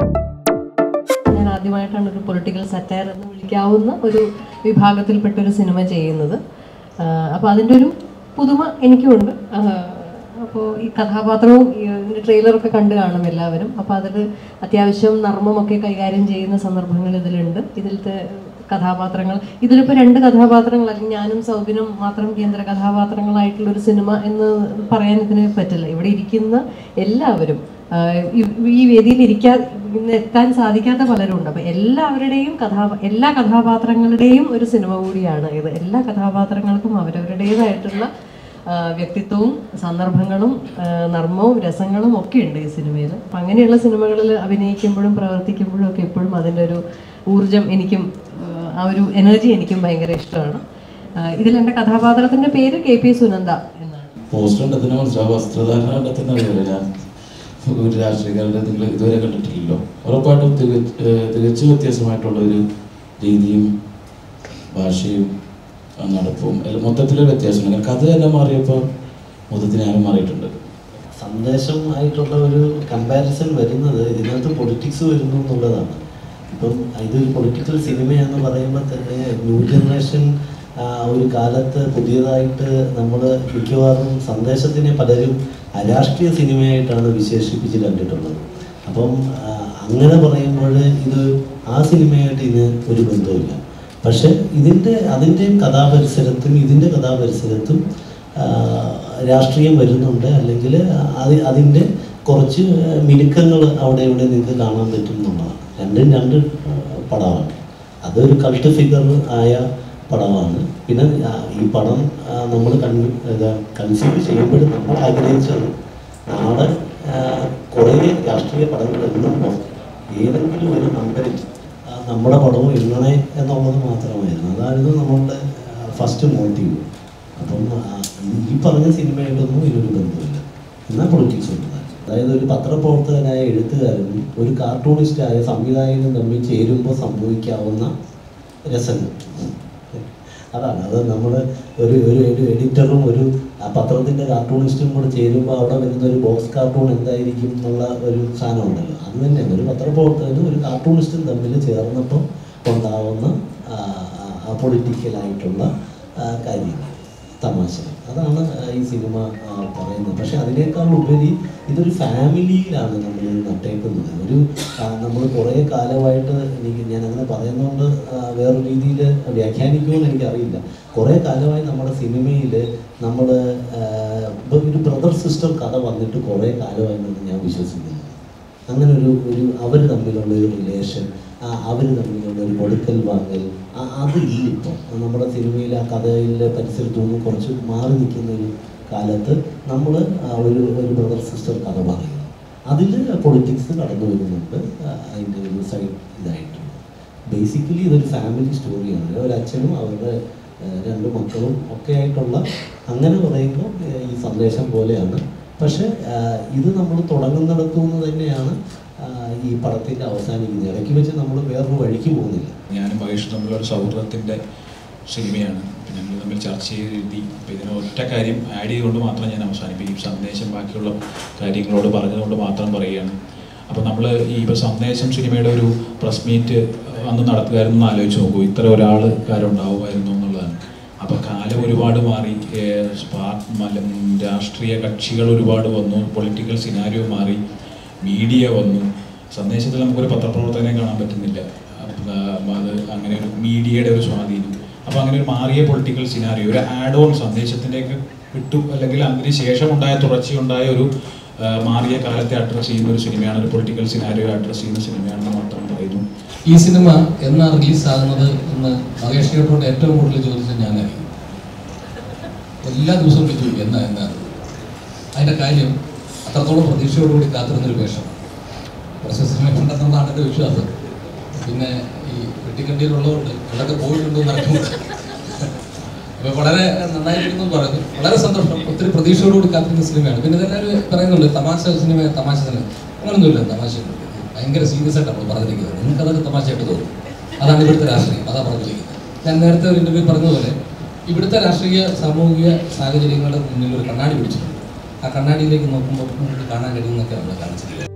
ഞാൻ ആദ്യമായിട്ടാണ് ഒരു പൊളിറ്റിക്കൽ സറ്റയർ എന്ന് വിളിക്കാവുന്ന ഒരു വിഭാഗത്തിൽപ്പെട്ട ഒരു സിനിമ ചെയ്യുന്നത് അപ്പോൾ അതിൻ്റെ ഒരു പുതുമ എനിക്കുമുണ്ട് അപ്പോൾ ഈ കഥാപാത്രവും ഈ ഇതിൻ്റെ ട്രെയിലറൊക്കെ കണ്ടു കാണും എല്ലാവരും അപ്പോൾ അതിൽ അത്യാവശ്യം നർമ്മമൊക്കെ കൈകാര്യം ചെയ്യുന്ന സന്ദർഭങ്ങൾ ഇതിലുണ്ട് ഇതിലത്തെ കഥാപാത്രങ്ങൾ ഇതിലിപ്പോൾ രണ്ട് കഥാപാത്രങ്ങൾ അല്ലെങ്കിൽ ഞാനും സൗബിനും മാത്രം കേന്ദ്ര കഥാപാത്രങ്ങളായിട്ടുള്ള ഒരു സിനിമ എന്ന് പറയാൻ ഇതിന് പറ്റില്ല ഇവിടെ ഇരിക്കുന്ന എല്ലാവരും ആഹ് ഈ- ഈ വേദിയിൽ ഇരിക്കാൻ ഇന്ന് എത്താൻ സാധിക്കാത്ത പലരും ഉണ്ട് അപ്പം എല്ലാവരുടെയും കഥാ എല്ലാ കഥാപാത്രങ്ങളുടെയും ഒരു സിനിമ കൂടിയാണ് ഇത് എല്ലാ കഥാപാത്രങ്ങൾക്കും അവരവരുടേതായിട്ടുള്ള ആഹ് വ്യക്തിത്വവും സന്ദർഭങ്ങളും ആഹ് നർമ്മവും രസങ്ങളും ഒക്കെ ഉണ്ട് ഈ സിനിമയിൽ അപ്പം അങ്ങനെയുള്ള സിനിമകളിൽ അഭിനയിക്കുമ്പോഴും പ്രവർത്തിക്കുമ്പോഴും ഒക്കെ എപ്പോഴും അതിൻ്റെ ഒരു ഊർജം എനിക്കും ആഹ് ആ ഒരു എനർജി എനിക്കും ഭയങ്കര ഇഷ്ടമാണ് ആഹ് ഇതിൽ എൻ്റെ കഥാപാത്രത്തിൻ്റെ പേര് കെ പി സുനന്ദ എന്നാണ് പോസ്റ്റർ കണ്ടതിനെ കുറിച്ച് ആ വസ്ത്രധാരണ കണ്ടെത്തുന്ന അറിയില്ല ഞാൻ ഒരു രാഷ്ട്രീയക്കാരുടെ നിങ്ങൾ ഇതുവരെ കണ്ടിട്ടില്ലല്ലോ ഉറപ്പായിട്ടും തികച്ച് ഏഹ് തികച്ചും വ്യത്യാസമായിട്ടുള്ള ഒരു രീതിയും ഭാഷയും ആ നടപ്പും എല്ലാം മൊത്തത്തിലൊരു വ്യത്യാസമുണ്ട് കാരണം കഥ തന്നെ മാറിയപ്പോൾ മൊത്തത്തിൽ ഞാനും മാറിയിട്ടുണ്ട് സന്ദേശം ആയിട്ടുള്ള ഒരു കമ്പാരിസൺ വരുന്നത് ഇതിനകത്ത് പൊളിറ്റിക്സ് വരുന്നു എന്നുള്ളതാണ് ഇപ്പം ഇതൊരു പൊളിറ്റിക്കൽ സിനിമയെന്ന് പറയുമ്പോൾ തന്നെ ന്യൂ ജനറേഷൻ ആ, ഒരു കാലത്ത് പുതിയതായിട്ട് നമ്മൾ മിക്കവാറും സന്ദേശത്തിനെ പലരും അരാഷ്ട്രീയ സിനിമയായിട്ടാണ് വിശേഷിപ്പിച്ച് കണ്ടിട്ടുള്ളത് അപ്പം ആ, അങ്ങനെ പറയുമ്പോൾ ഇത് ആ സിനിമയായിട്ട് ഇതിന് ഒരു ബന്ധവുമില്ല പക്ഷെ ഇതിൻ്റെ അതിൻ്റെയും കഥാപരിസരത്തും ഇതിൻ്റെ കഥാപരിസരത്തും ആ, രാഷ്ട്രീയം വരുന്നുണ്ട് അല്ലെങ്കിൽ അത് അതിൻ്റെ കുറച്ച് മിനുക്കങ്ങൾ അവിടെ ഇവിടെ നിങ്ങൾക്ക് കാണാൻ പറ്റും എന്നുള്ളതാണ് രണ്ടും രണ്ട് ആ, പടമാണ് അതൊരു കൾട്ട് ഫിഗർ ആയ പടമാണ് പിന്നെ ആ, ഈ പടം നമ്മൾ കൺ കൺസീവ് ചെയ്യുമ്പോഴും നമ്മൾ ആഗ്രഹിച്ചത് നാളെ ആ, കുറേ രാഷ്ട്രീയ പടങ്ങൾ എണ്ണുമ്പോൾ ഏതെങ്കിലും ഒരു നമ്പറിൽ ആ, നമ്മുടെ പടവും എണ്ണണേ എന്നുള്ളത് മാത്രമായിരുന്നു അതായിരുന്നു നമ്മളുടെ ഫസ്റ്റ് മോട്ടീവ് അപ്പം ആ, ഈ- ഈ പറഞ്ഞ സിനിമയായിട്ടൊന്നും ഇതിനൊരു ബന്ധമില്ല എന്നാൽ പൊളിറ്റിക്സ് ഉണ്ട് അതായത് ഒരു പത്രപ്രവർത്തകനായ എഴുത്തുകാരനും ഒരു കാർട്ടൂണിസ്റ്റായ സംവിധായകനും തമ്മിൽ ചേരുമ്പോൾ സംഭവിക്കാവുന്ന രസങ്ങൾ അതാണ് അത് നമ്മൾ ഒരു ഒരു ഒരു എഡിറ്ററും ഒരു ആ പത്രത്തിൻ്റെ കാർട്ടൂണിസ്റ്റും കൂടെ ചേരുമ്പോൾ അവിടെ വരുന്ന ഒരു ബോക്സ് കാർട്ടൂൺ എന്തായിരിക്കും എന്നുള്ള ഒരു സാധനം ഉണ്ടല്ലോ അത് തന്നെയാണ് ഒരു പത്രപ്രവർത്തകനും ഒരു കാർട്ടൂണിസ്റ്റും തമ്മിൽ ചേർന്നപ്പോൾ ഉണ്ടാവുന്ന പൊളിറ്റിക്കലായിട്ടുള്ള കാര്യങ്ങൾ തമാശ അതാണ് ആ, ഈ സിനിമ ആ, പറയുന്നത് പക്ഷെ അതിനേക്കാൾ ഉപരി ഇതൊരു ഫാമിലിയിലാണ് നമ്മൾ നട്ടേക്കുന്നത് ഒരു നമ്മൾ കുറേ കാലമായിട്ട് എനിക്ക് ഞാൻ അങ്ങനെ പറയുന്നതുകൊണ്ട് ആ, വേറെ രീതിയിൽ വ്യാഖ്യാനിക്കുമെന്ന് എനിക്കറിയില്ല കുറേ കാലമായി നമ്മുടെ സിനിമയിൽ നമ്മൾ ഇപ്പം ഒരു ബ്രദർ സിസ്റ്റർ കഥ വന്നിട്ട് കുറേ കാലമായി എന്ന് ഞാൻ വിശ്വസിക്കുന്നു അങ്ങനെ ഒരു ഒരു അവർ തമ്മിലുള്ള ഒരു റിലേഷൻ അവർ തമ്മിലുള്ള ഒരു കൊടുക്കൽ വാങ്ങൽ ആ- അതില്ല ഇപ്പം നമ്മുടെ സിനിമയിൽ ആ കഥയിലെ പരിസരത്തു നിന്ന് കുറച്ച് മാറി നിൽക്കുന്ന ഒരു കാലത്ത് നമ്മൾ ഒരു ഒരു ബ്രദർ സിസ്റ്റർ കഥ പറയുന്നു അതിൽ പൊളിറ്റിക്സ് കടന്നു വരുന്നുണ്ട് ആ, അതിൻ്റെ ഒരു സൈഡ് ഇതായിട്ട് ബേസിക്കലി ഇതൊരു ഫാമിലി സ്റ്റോറിയാണ് ഒരു അച്ഛനും അവരുടെ ആ, രണ്ട് മക്കളും ഒക്കെ ആയിട്ടുള്ള അങ്ങനെ പറയുമ്പോൾ ആ, ഈ സന്ദേശം പോലെയാണ് പക്ഷെ ആ, ഇത് നമ്മൾ തുടങ്ങുന്നിടത്തു നിന്ന് തന്നെയാണ് ആ, ഈ പടത്തിൻ്റെ അവസാനിക്കുന്നത് ഇടയ്ക്ക് വെച്ച് നമ്മൾ വേറൊരു വഴിക്ക് പോകുന്നില്ല ഞാനും മഹേഷും തമ്മിലുള്ള ഒരു സൗഹൃദത്തിൻ്റെ സിനിമയാണ് അപ്പം ഞങ്ങൾ തമ്മിൽ ചർച്ച ചെയ്ത് എഴുതി അപ്പം ഇതിന് ഒറ്റ കാര്യം ആഡ് ചെയ്തുകൊണ്ട് മാത്രം ഞാൻ അവസാനിപ്പിക്കും സന്ദേശം ബാക്കിയുള്ള കാര്യങ്ങളോട് പറഞ്ഞതുകൊണ്ട് മാത്രം പറയുകയാണ് അപ്പോൾ നമ്മൾ ഈ ഇപ്പോൾ സന്ദേശം സിനിമയുടെ ഒരു പ്രസ് മീറ്റ് അന്ന് നടത്തുകയായിരുന്നു എന്ന് ആലോചിച്ച് നോക്കൂ ഇത്ര ഒരാൾ കാരുണ്ടാവുമായിരുന്നു എന്നുള്ളതാണ് അപ്പോൾ കാലം ഒരുപാട് മാറി ഏഹ് സ്പാ- മല- രാഷ്ട്രീയ കക്ഷികൾ ഒരുപാട് വന്നു പൊളിറ്റിക്കൽ സിനാരിയോ മാറി മീഡിയ വന്നു സന്ദേശത്തിൽ നമുക്കൊരു പത്രപ്രവർത്തകനെ കാണാൻ പറ്റുന്നില്ല അപ്പം അത് അങ്ങനെ ഒരു മീഡിയയുടെ ഒരു സ്വാധീനം അപ്പോൾ അങ്ങനെ ഒരു മാറിയ പൊളിറ്റിക്കൽ സിനാരിയോ ഒരു ആഡ് ഓൺ സന്ദേശത്തിലേക്ക് വിട്ടു അല്ലെങ്കിൽ അതിന് ശേഷം ഉണ്ടായ തുടർച്ചയുണ്ടായ ഒരു ആ, മാറിയ കാലത്തെ അഡ്രസ്സ് ചെയ്യുന്ന ഒരു സിനിമയാണ് ഒരു പൊളിറ്റിക്കൽ സിനാരിയോ അഡ്രസ്സ് ചെയ്യുന്ന സിനിമയാണെന്ന് മാത്രം പറയുന്നു ഈ സിനിമ എന്നാ റിലീസാകുന്നത് എന്ന് മഹേഷ് ചേട്ടനോട് ഏറ്റവും കൂടുതൽ ചോദിച്ചത് ഞാനായിരിക്കും എല്ലാ ദിവസവും വിളിച്ചു ചോദിക്കും എന്നാ എന്നാ അതിൻ്റെ കാര്യം അത്രത്തോളം പ്രതീക്ഷയോടുകൂടി കാത്തിരുന്നൊരു വേഷമാണ് കുറച്ച് സിനിമ ഉണ്ടെന്നുള്ളതാണ് എൻ്റെ വിശ്വാസം പിന്നെ ഈ വെട്ടിക്കണ്ടിയിലുള്ളതുകൊണ്ട് ഇവിടെയൊക്കെ പോയിട്ടുണ്ടോ നടക്കുമ്പോൾ അപ്പോൾ വളരെ നന്നായിരിക്കുന്നു എന്ന് പറയുന്നു വളരെ സന്തോഷം ഒത്തിരി പ്രതീക്ഷയോടുകൂടി കാത്തിരുന്ന സിനിമയാണ് പിന്നെ ഇതെല്ലാവരും പറയുന്നുണ്ട് തമാശ സിനിമ തമാശ സിനിമ അങ്ങനൊന്നുമില്ല തമാശ ഭയങ്കര സീരിയസ് ആയിട്ട് നമ്മൾ പറഞ്ഞിരിക്കുന്നത് നിങ്ങൾക്ക് അതൊക്കെ തമാശയായിട്ട് തോന്നും അതാണ് ഇവിടുത്തെ രാഷ്ട്രീയം അതാ പറഞ്ഞിരിക്കുന്നത് ഞാൻ നേരത്തെ ഒരു ഇന്റർവ്യൂ പറഞ്ഞതുപോലെ ഇവിടുത്തെ രാഷ്ട്രീയ സാമൂഹിക സാഹചര്യങ്ങളുടെ മുന്നിൽ ഒരു കണ്ണാടി പിടിച്ചിട്ടുണ്ട് ആ കണ്ണാടിയിലേക്ക് നോക്കുമ്പോൾ നമുക്ക് കാണാൻ കഴിയുന്നൊക്കെ നമ്മൾ കാണിച്ചിരിക്കുന്നത്